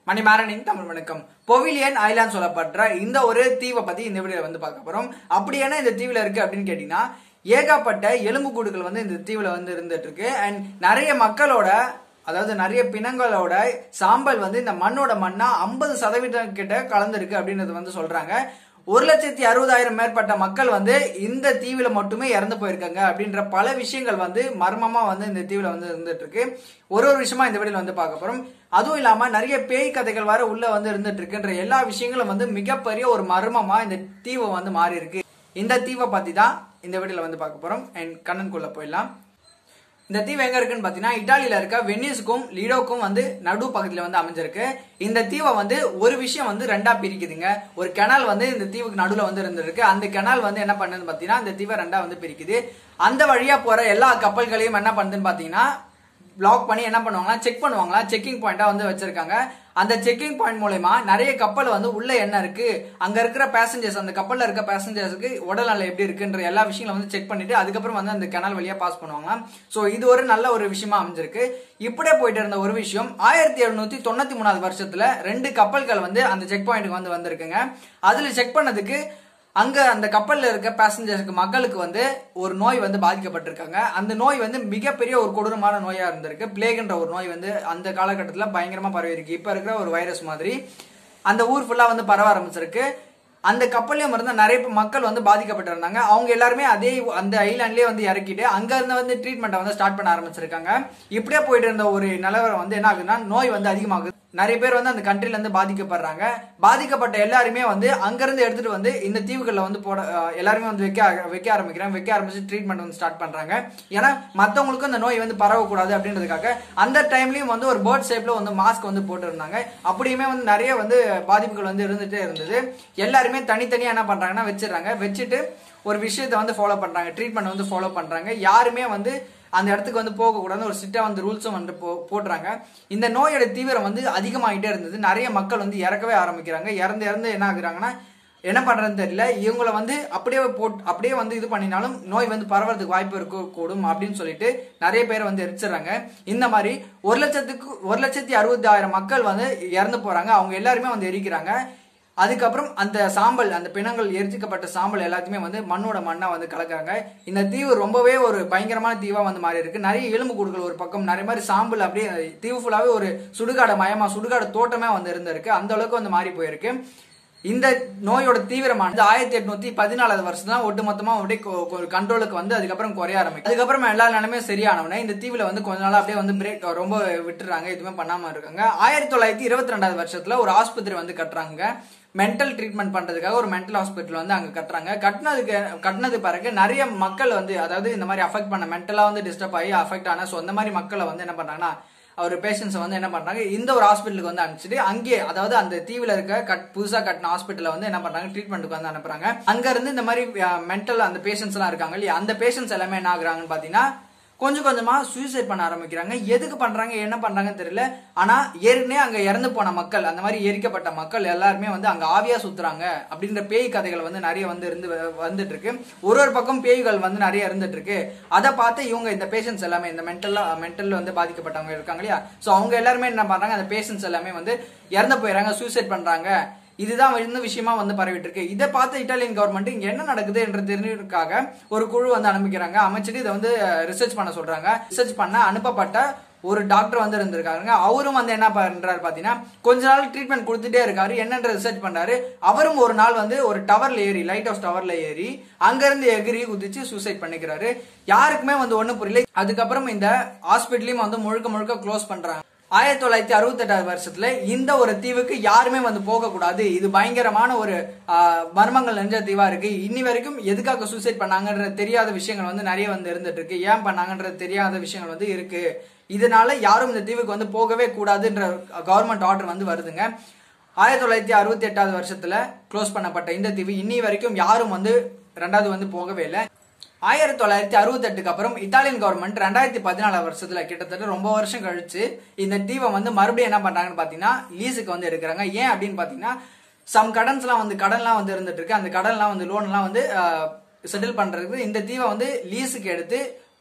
மணிமாறனின் தமிழ் வணக்கம் பொவிலியன் ஐலாண்ட் சொல்லப்படுற இந்த ஒரு தீவை பத்தி இந்த வீடியோல வந்து பார்க்க போறோம் அப்படி என்ன இந்த தீவுல இருக்கு அப்படின்னு கேட்டீங்கன்னா ஏகப்பட்ட எலும்புக்கூடுகள் வந்து இந்த தீவுல வந்து இருந்துட்டு இருக்கு அண்ட் நிறைய மக்களோட அதாவது நிறைய பிணங்களோட சாம்பல் வந்து இந்த மண்ணோட மண்ணா ஐம்பது சதவீதம் கிட்ட கலந்துருக்கு அப்படின்றது வந்து சொல்றாங்க ஒரு லட்சத்தி அறுபதாயிரம் மேற்பட்ட மக்கள் வந்து இந்த தீவுல மட்டுமே இறந்து போயிருக்காங்க அப்படின்ற பல விஷயங்கள் வந்து மர்மமா வந்து இந்த தீவுல வந்து இருந்துட்டு இருக்கு ஒரு ஒரு விஷயமா இந்த வீடியோல வந்து பார்க்க போறோம் அதுவும் இல்லாம நிறைய பேய் கதைகள் வர உள்ள வந்து இருந்துட்டு இருக்குன்ற எல்லா விஷயங்களும் வந்து மிகப்பெரிய ஒரு மர்மமா இந்த தீவை வந்து மாறி இருக்கு இந்த தீவை பத்தி தான் இந்த வீடியோல வந்து பார்க்க போறோம் அண்ட் கண்ணனுக்குள்ள போயிடலாம் இந்த தீவு எங்க இருக்குன்னு பாத்தீங்கன்னா இட்டாலியில இருக்க வெனிஸ்க்கும் லீடோக்கும் வந்து நடு பக்கத்துல வந்து அமைஞ்சிருக்கு இந்த தீவை வந்து ஒரு விஷயம் வந்து ரெண்டா பிரிக்குதுங்க ஒரு கெனால் வந்து இந்த தீவுக்கு நடுவுல வந்து இருந்திருக்கு அந்த கெனால் வந்து என்ன பண்ணுதுன்னு பாத்தீங்கன்னா இந்த தீவை ரெண்டா வந்து பிரிக்குது அந்த வழியா போற எல்லா கப்பல்களையும் என்ன பண்ணுதுன்னு பாத்தீங்கன்னா பிளாக் பண்ணி என்ன பண்ணுவாங்கன்னா செக் பண்ணுவாங்களா செக்கிங் பாயிண்டா வந்து வச்சிருக்காங்க அந்த செக்கிங் பாயிண்ட் மூலயமா நிறைய கப்பல் வந்து உள்ள என்ன இருக்கு அங்க இருக்கிற பேசஞ்சர்ஸ் அந்த கப்பல்ல இருக்க பேசஞ்சர்ஸ்க்கு உடல்நலம் எப்படி இருக்குன்ற எல்லா விஷயங்களும் வந்து செக் பண்ணிட்டு அதுக்கப்புறம் வந்து அந்த கெனால் வழியா பாஸ் பண்ணுவாங்க சோ இது ஒரு நல்ல ஒரு விஷயமா அமைஞ்சிருக்கு இப்படியே போயிட்டு இருந்த ஒரு விஷயம் ஆயிரத்தி எழுநூத்தி தொண்ணூத்தி மூணாவது வருஷத்துல ரெண்டு கப்பல்கள் வந்து அந்த செக் பாயிண்ட்டுக்கு வந்து வந்திருக்குங்க அதுல செக் பண்ணதுக்கு அங்க அந்த கப்பல்ல இருக்க பேசஞ்சர்ஸ்க்கு மக்களுக்கு வந்து ஒரு நோய் வந்து பாதிக்கப்பட்டிருக்காங்க அந்த நோய் வந்து மிகப்பெரிய ஒரு கொடூரமான நோயா இருந்திருக்கு பிளேக்ன்ற ஒரு நோய் வந்து அந்த காலகட்டத்தில் பயங்கரமா பரவி இருக்கு இப்ப இருக்கிற ஒரு வைரஸ் மாதிரி அந்த ஊர் ஃபுல்லா வந்து பரவ ஆரம்பிச்சிருக்கு அந்த கப்பல்லையும் இருந்த நிறைய மக்கள் வந்து பாதிக்கப்பட்டிருந்தாங்க அவங்க எல்லாருமே அதே அந்த ஐலாண்ட்லயே வந்து இறக்கிட்டு அங்க இருந்து வந்து ட்ரீட்மெண்ட்டை வந்து ஸ்டார்ட் பண்ண ஆரம்பிச்சிருக்காங்க இப்படியே போயிட்டு இருந்த ஒரு நிலவரம் வந்து என்ன ஆகுதுன்னா நோய் வந்து அதிகமாகுது நிறைய பேர் வந்து அந்த கண்ட்ரில இருந்து பாதிக்கப்படுறாங்க பாதிக்கப்பட்ட எல்லாருமே வந்து அங்கிருந்து எடுத்துட்டு வந்து இந்த தீவுகளில் வந்து போட அஹ், எல்லாருமே வந்து வைக்க வைக்க ஆரம்பிக்கிறாங்க வைக்க ஆரம்பிச்சு ட்ரீட்மெண்ட் வந்து ஸ்டார்ட் பண்றாங்க ஏன்னா மத்தவங்களுக்கும் அந்த நோய் வந்து பரவக்கூடாது அப்படின்றதுக்காக அந்த டைம்லயும் வந்து ஒரு பேர்ட் ஷேப்ல வந்து மாஸ்க் வந்து போட்டு இருந்தாங்க அப்படியுமே வந்து நிறைய வந்து பாதிப்புகள் வந்து இருந்துட்டே இருந்தது எல்லாருமே தனித்தனியா என்ன பண்றாங்கன்னா வச்சிடறாங்க வச்சுட்டு ஒரு விஷயத்தை வந்து ஃபாலோ பண்றாங்க ட்ரீட்மெண்ட் வந்து ஃபாலோ பண்றாங்க யாருமே வந்து அந்த இடத்துக்கு வந்து போகக்கூடாதுன்னு ஒரு ஸ்ட்ரிக்டா வந்து ரூல்ஸும் வந்து போ- போடுறாங்க இந்த நோயோட தீவிரம் வந்து அதிகமாகிட்டே இருந்தது நிறைய மக்கள் வந்து இறக்கவே ஆரம்பிக்கிறாங்க இறந்து இறந்து என்ன ஆகுறாங்கன்னா என்ன பண்றதுன்னு தெரியல இவங்கள வந்து அப்படியே போட் அப்படியே வந்து இது பண்ணினாலும் நோய் வந்து பரவறதுக்கு வாய்ப்பு இருக்க கூடும் அப்படின்னு சொல்லிட்டு நிறைய பேர் வந்து எரிச்சிடுறாங்க இந்த மாதிரி ஒரு லட்சத்துக்கு ஒரு லட்சத்தி அறுபதாயிரம் மக்கள் வந்து இறந்து போறாங்க அவங்க எல்லாருமே வந்து எரிக்கிறாங்க அதுக்கப்புறம் அந்த சாம்பல் அந்த பிணங்கள் எரிச்சிக்கப்பட்ட சாம்பல் எல்லாத்தையுமே வந்து மண்ணோட மண்ணா வந்து கலக்குறாங்க இந்த தீவு ரொம்பவே ஒரு பயங்கரமான தீவா வந்து மாறி இருக்கு நிறைய எலும்பு கூடுகள் ஒரு பக்கம் நிறைய மாதிரி சாம்பல் அப்படியே தீவு ஃபுல்லாவே ஒரு சுடுகாடு மயமா சுடுகாடு தோட்டமே வந்து இருந்திருக்கு அந்த அளவுக்கு வந்து மாறி போயிருக்கு இந்த நோயோட தீவிரமானது ஆயிரத்தி எட்நூத்தி பதினாலாவது வருஷம் தான் ஒட்டுமொத்தமா அப்படியே கொ- ஒரு கண்ட்ரோலுக்கு வந்து அதுக்கப்புறம் குறைய ஆரம்பிக்கும் அதுக்கப்புறம் எல்லா நிலைமையும் சரியானவனே இந்த தீவுல வந்து கொஞ்ச நாள் அப்படியே வந்து பிரேக் ரொம்ப விட்டுறாங்க எதுவுமே பண்ணாம இருக்காங்க ஆயிரத்தி தொள்ளாயிரத்தி இருபத்தி ரெண்டாவது வருஷத்துல ஒரு ஆஸ்பத்திரி வந்து கட்டுறாங்க மென்டல் ட்ரீட்மெண்ட் பண்றதுக்காக ஒரு மென்டல் ஹாஸ்பிட்டல் வந்து அங்க கட்டுறாங்க கட்டினதுக்கு கட்டினது பிறகு நிறைய மக்கள் வந்து அதாவது இந்த மாதிரி அஃபெக்ட் பண்ண மென்டலா வந்து டிஸ்டர்ப் ஆகி அஃபெக்ட் ஆன ஸோ அந்த மாதிரி மக்களை வந்து என்ன பண்றாங்கன்னா அவர் பேஷண்ட்ஸை வந்து என்ன பண்றாங்க இந்த ஒரு ஹாஸ்பிட்டலுக்கு வந்து அனுப்பிச்சிட்டு அங்கேயே அதாவது அந்த தீவுல இருக்க கட் புதுசா கட்டின ஹாஸ்பிட்டல வந்து என்ன பண்றாங்க ட்ரீட்மெண்ட்டுக்கு வந்து அனுப்புறாங்க அங்க இருந்து இந்த மாதிரி மென்டல் அந்த பேஷண்ட்ஸ் எல்லாம் இருக்காங்க இல்லையா அந்த பேஷண்ட்ஸ் எல்லாமே என்ன ஆகுறாங்கன்னு பாத்தீங்கன்னா கொஞ்சம் கொஞ்சமா சூசைட் பண்ண ஆரம்பிக்கிறாங்க எதுக்கு பண்றாங்க என்ன பண்றாங்கன்னு தெரியல ஆனா ஏற்கனவே அங்க இறந்து போன மக்கள் அந்த மாதிரி எரிக்கப்பட்ட மக்கள் எல்லாருமே வந்து அங்க ஆவியா சுத்துறாங்க அப்படின்ற பேய் கதைகள் வந்து நிறைய வந்து இருந்து வ- வந்துட்டு இருக்கு ஒரு ஒரு பக்கம் பேய்கள் வந்து நிறைய இருந்துட்டு இருக்கு அதை பார்த்து இவங்க இந்த பேஷண்ட்ஸ் எல்லாமே இந்த மென்டலா மென்டல் வந்து பாதிக்கப்பட்டவங்க இருக்காங்க இல்லையா சோ அவங்க எல்லாருமே என்ன பண்றாங்க அந்த பேஷண்ட்ஸ் எல்லாமே வந்து இறந்து போயிடறாங்க சூசைட் பண்றாங்க இதுதான் இந்த விஷயமா வந்து பரவிட்டு இருக்கு இதை பார்த்து இட்டாலியன் கவர்மெண்ட் இங்க என்ன நடக்குது என்று தெரிஞ்சதுக்காக ஒரு குழு வந்து அனுப்பிக்கிறாங்க அமைச்சிட்டு இதை வந்து ரிசர்ச் பண்ண சொல்றாங்க ரிசர்ச் பண்ண அனுப்பப்பட்ட ஒரு டாக்டர் வந்து இருந்திருக்காருங்க அவரும் வந்து என்ன பண்றாரு பாத்தீங்கன்னா கொஞ்ச நாள் ட்ரீட்மெண்ட் கொடுத்துட்டே இருக்காரு என்னன்ற ரிசர்ச் பண்றாரு அவரும் ஒரு நாள் வந்து ஒரு டவர்ல ஏறி லைட் ஹவுஸ் டவர்ல ஏறி அங்க இருந்து எகிரி குதிச்சு சூசைட் பண்ணிக்கிறாரு யாருக்குமே வந்து ஒண்ணும் புரியல அதுக்கப்புறம் இந்த ஹாஸ்பிட்டலையும் வந்து முழுக்க முழுக்க க்ளோஸ் பண்றாங்க ஆயிரத்தி தொள்ளாயிரத்தி அறுபத்தி எட்டாவது வருஷத்துல இந்த ஒரு தீவுக்கு யாருமே வந்து போக கூடாது இது பயங்கரமான ஒரு ஆஹ், மர்மங்கள் நிறைஞ்ச தீவா இருக்கு இன்னி வரைக்கும் எதுக்காக சூசைட் பண்ணாங்கன்ற தெரியாத விஷயங்கள் வந்து நிறைய வந்து இருந்துட்டு இருக்கு ஏன் பண்ணாங்கன்ற தெரியாத விஷயங்கள் வந்து இருக்கு இதனால யாரும் இந்த தீவுக்கு வந்து போகவே கூடாதுன்ற கவர்மெண்ட் ஆர்டர் வந்து வருதுங்க ஆயிரத்தி தொள்ளாயிரத்தி அறுபத்தி எட்டாவது வருஷத்துல க்ளோஸ் பண்ணப்பட்ட இந்த தீவு இன்னி வரைக்கும் யாரும் வந்து ரெண்டாவது வந்து போகவே இல்லை ஆயிரத்தி தொள்ளாயிரத்தி அறுபத்தெட்டுக்கு அப்புறம் இத்தாலியன் கவர்மெண்ட் ரெண்டாயிரத்தி பதினாலாம் வருஷத்துல கிட்டத்தட்ட ரொம்ப வருஷம் கழிச்சு இந்த தீவை வந்து மறுபடியும் என்ன பண்றாங்கன்னு பாத்தீங்கன்னா லீஸுக்கு வந்து எடுக்கிறாங்க ஏன் அப்படின்னு பாத்தீங்கன்னா சம் கடன்ஸ்லாம் வந்து கடன்லாம் வந்து இருந்துட்டு இருக்கு அந்த கடன்லாம் வந்து லோன்லாம் வந்து செட்டில் பண்றதுக்கு இந்த தீவை வந்து லீஸுக்கு எடுத்து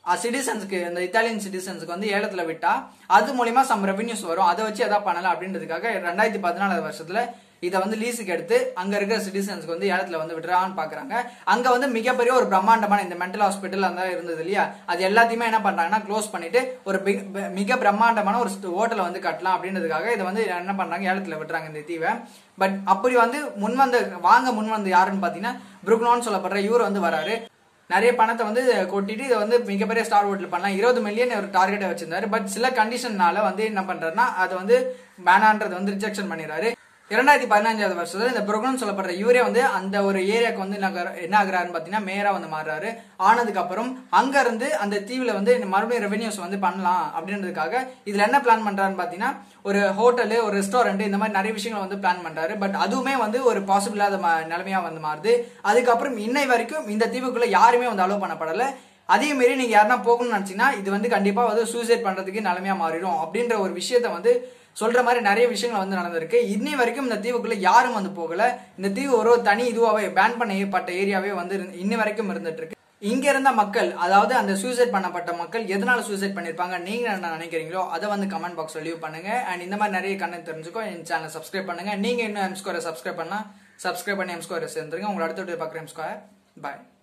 சிட்டிசன்ஸ்க்கு இந்த இத்தாலியன் சிட்டிசன்ஸ்க்கு வந்து ஏலத்துல விட்டா அது மூலியமா சம் ரெவன்யூஸ் வரும் அதை வச்சு எதாவது பண்ணலாம் அப்படின்றதுக்காக ரெண்டாயிரத்தி பதினாலாவது வருஷத்துல இதை வந்து லீஸுக்கு எடுத்து அங்க இருக்கிற சிட்டிசன்ஸ்க்கு வந்து ஏலத்துல வந்து விடுறான்னு பாக்குறாங்க அங்க வந்து மிகப்பெரிய ஒரு பிரம்மாண்டமான இந்த மென்டல் ஹாஸ்பிட்டல் அந்த இருந்தது இல்லையா அது எல்லாத்தையுமே என்ன பண்றாங்கன்னா க்ளோஸ் பண்ணிட்டு ஒரு big- ப- மிக பிரம்மாண்டமான ஒரு ஹோட்டலை வந்து கட்டலாம் அப்படின்றதுக்காக இதை வந்து என்ன பண்றாங்க ஏலத்துல விட்டுறாங்க இந்த தீவை பட் அப்படி வந்து முன் வந்து வாங்க முன் வந்து யாருன்னு பாத்தீங்கன்னா புருக்னோன்னு சொல்லப்படுற இவர் வந்து வராரு நிறைய பணத்தை வந்து கொட்டிட்டு இதை வந்து மிகப்பெரிய ஸ்டார் ஹோட்டல் பண்ணலாம் இருபது மில்லியன் ஒரு டார்கெட்டை வச்சிருந்தாரு பட் சில கண்டிஷன்னால வந்து என்ன பண்றாருன்னா அதை வந்து வேணான்றது வந்து ரிஜெக்ஷன் பண்ணிடுறாரு இரண்டாயிரத்தி பதினஞ்சாவது வருஷத்துல இந்த புரோகிராம் சொல்லப்படுற இவரே வந்து அந்த ஒரு ஏரியாவுக்கு வந்து என்ன ஆகுற- என்ன ஆகுறாருன்னு பாத்தீங்கன்னா மேயரா வந்து மாறுறாரு ஆனதுக்கு அப்புறம் அங்க இருந்து அந்த தீவுல வந்து மறுபடியும் ரெவென்யூஸ் வந்து பண்ணலாம் அப்படின்றதுக்காக இதுல என்ன பிளான் பண்றாருன்னு பாத்தீங்கன்னா ஒரு ஹோட்டலு ஒரு ரெஸ்டாரண்ட் இந்த மாதிரி நிறைய விஷயங்களை வந்து பிளான் பண்றாரு பட் அதுவுமே வந்து ஒரு பாசிபிள் இல்லாத ம- நிலைமையா வந்து மாறுது அதுக்கப்புறம் இன்னை வரைக்கும் இந்த தீவுக்குள்ள யாருமே வந்து அலோவ் பண்ணப்படல அதே மாரி நீங்க யாருன்னா போகணும்னு நினைச்சீங்கன்னா இது வந்து கண்டிப்பா வந்து சூசைட் பண்றதுக்கு நிலைமையா மாறிடும் அப்படின்ற ஒரு விஷயத்த வந்து சொல்ற மாதிரி நிறைய விஷயங்கள் வந்து நடந்திருக்கு இன்னி வரைக்கும் இந்த தீவுக்குள்ள யாரும் வந்து போகல இந்த தீவு ஒரு ஒரு தனி இதுவாவே பேன் பண்ணப்பட்ட ஏரியாவே வந்து இருந்து- இன்னி வரைக்கும் இருந்துட்டு இருக்கு இங்க இருந்த மக்கள் அதாவது அந்த சூசைட் பண்ணப்பட்ட மக்கள் எதனால சூசைட் பண்ணிருப்பாங்க நீங்க என்ன நினைக்கிறீங்களோ அதை வந்து கமெண்ட் பாக்ஸ்ல லீவ் பண்ணுங்க அண்ட் இந்த மாதிரி நிறைய கண்ணு தெரிஞ்சுக்கோ என் சேனல் சப்ஸ்கிரைப் பண்ணுங்க நீங்க இன்னும் எம் ஸ்கோரை சப்ஸ்கிரைப் பண்ணா சப்ஸ்கிரைப் பண்ணி எம் ஸ்கோரை சேர்ந்துருங்க உங்களை அடுத்த வீடியோ பார்க்குற எம் ஸ்கோர் பாய்